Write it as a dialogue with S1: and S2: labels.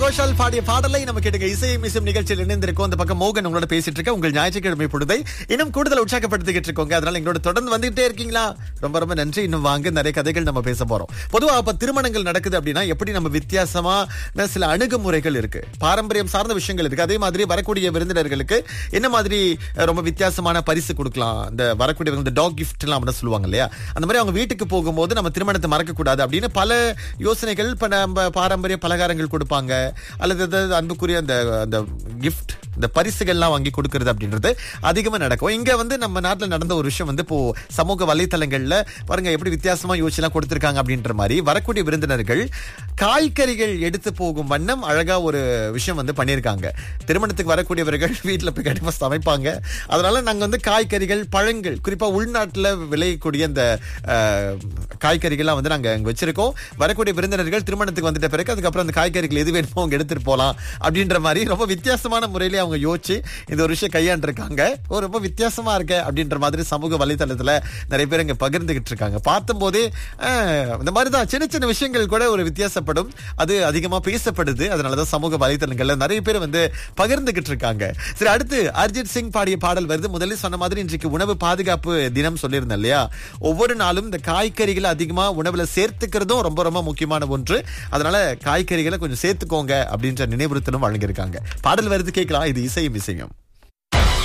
S1: கோஷால் பாடிய பாடலை நம்ம கேட்டுங்க இசையும் இசையும் நிகழ்ச்சியில் இணைந்திருக்கோம் அந்த பக்கம் மோகன் உங்களோட பேசிட்டு இருக்க உங்கள் ஞாயிற்றுக்கிழமை பொழுதை இன்னும் கூடுதல் உற்சாகப்படுத்திக்கிட்டு இருக்கோங்க அதனால எங்களோட தொடர்ந்து வந்துகிட்டே இருக்கீங்களா ரொம்ப ரொம்ப நன்றி இன்னும் வாங்க நிறைய கதைகள் நம்ம பேச போறோம் பொதுவா அப்ப திருமணங்கள் நடக்குது அப்படின்னா எப்படி நம்ம வித்தியாசமா சில அணுகுமுறைகள் இருக்கு பாரம்பரியம் சார்ந்த விஷயங்கள் இருக்கு அதே மாதிரி வரக்கூடிய விருந்தினர்களுக்கு என்ன மாதிரி அஹ், ரொம்ப வித்தியாசமான பரிசு கொடுக்கலாம் இந்த வரக்கூடிய இந்த டாக் கிஃப்ட் எல்லாம் அப்படின்னு சொல்லுவாங்க இல்லையா அந்த மாதிரி அவங்க வீட்டுக்கு போகும்போது நம்ம திருமணத்தை மறக்க கூடாது அப்படின்னு பல யோசனைகள் இப்ப நம்ம பாரம்பரிய பலகாரங்கள் கொடுப்பாங்க அல்லது அது அன்புக்குரிய அந்த அந்த கிஃப்ட் இந்த பரிசுகள்லாம் வாங்கி கொடுக்கறது அப்படின்றது அதிகமா நடக்கும் இங்க வந்து நம்ம நாட்டுல நடந்த ஒரு விஷயம் வந்து இப்போ சமூக வலைத்தளங்கள்ல பாருங்க எப்படி வித்தியாசமா யோசிச்சுலாம் கொடுத்திருக்காங்க அப்படின்ற மாதிரி வரக்கூடிய விருந்தினர்கள் காய்கறிகள் எடுத்து போகும் வண்ணம் அழகா ஒரு விஷயம் வந்து பண்ணியிருக்காங்க திருமணத்துக்கு வரக்கூடியவர்கள் வீட்டுல போய் கண்டிப்பா சமைப்பாங்க அதனால நாங்க வந்து காய்கறிகள் பழங்கள் குறிப்பா உள்நாட்டுல விளையக்கூடிய இந்த அஹ், காய்கறிகள்லாம் வந்து நாங்க அங்க வச்சிருக்கோம் வரக்கூடிய விருந்தினர்கள் திருமணத்துக்கு வந்துட்ட பிறகு அதுக்கப்புறம் அந்த காய்கறிகள் எது வேணுமோ அவங்க எடுத்துட்டு போலாம் அப்படின்ற மாதிரி ரொம்ப வித்தியாசமான முறையில அவங்க யோசிச்சு இந்த ஒரு விஷயம் கையாண்டிருக்காங்க ஓ ரொம்ப வித்தியாசமா இருக்க அப்படின்ற மாதிரி சமூக வலைத்தளத்துல நிறைய பேர் இங்க பகிர்ந்துகிட்டு இருக்காங்க பார்த்தும் போதே அஹ், இந்த மாதிரிதான் சின்ன சின்ன விஷயங்கள் கூட ஒரு வித்தியாசப்படும் அது அதிகமா பேசப்படுது அதனாலதான் சமூக வலைத்தளங்கள்ல நிறைய பேர் வந்து பகிர்ந்துகிட்டு இருக்காங்க சரி அடுத்து அர்ஜித் சிங் பாடிய பாடல் வருது முதலில் சொன்ன மாதிரி இன்றைக்கு உணவு பாதுகாப்பு தினம் சொல்லியிருந்தேன் இல்லையா ஒவ்வொரு நாளும் இந்த காய்கறிகளை அதிகமா உணவுல சேர்த்துக்கிறதும் ரொம்ப ரொம்ப முக்கியமான ஒன்று அதனால காய்கறிகளை கொஞ்சம் சேர்த்துக்கோங்க அப்படின்ற நினைவுறுத்தலும் வழங்கியிருக்காங்க பாடல் வருது கேட்கலாம் இது இசையும் இசையும்